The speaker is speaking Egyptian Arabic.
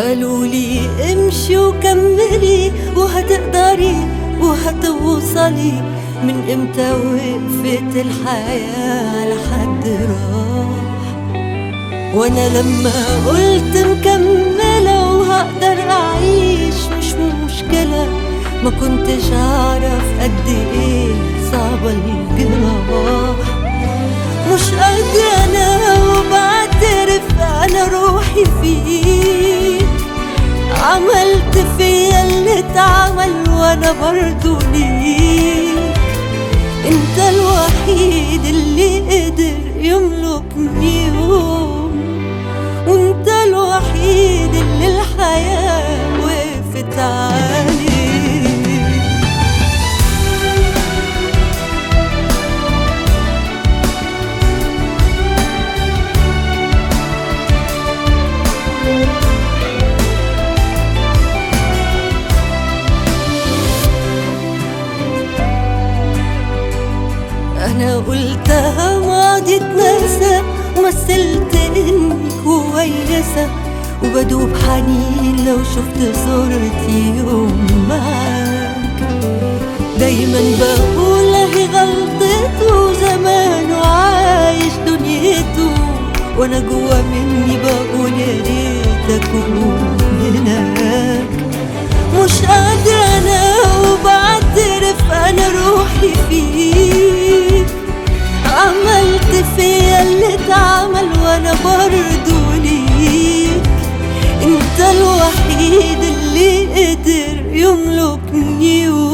قالوا لي امشي وكملي وهتقدري وهتوصلي من امتى وقفت الحياة لحد راح وانا لما قلت مكملة وهقدر اعيش مش مشكلة ما كنتش اعرف قد ايه صعبة الجراح مش قادرة انا وبعترف انا روحي فيك عملت فيا اللي اتعمل وانا برضو ليك انت الوحيد اللي قدر يملكني يوم وانت الوحيد اللي الحياة وقفت عليه انا قلتها ماضي اتنسى ومثلت اني كويسة وبدوب حنين لو شفت صورتي يوم معاك دايما بقول اهي غلطته زمان وعايش دنيته وانا جوا مني بقول يا ريت اكون هناك مش قادرة انا وبعترف انا روحي فيك عملت فيا اللي اتعمل وانا برضو ليك انت الوحيد اللي قدر يملكني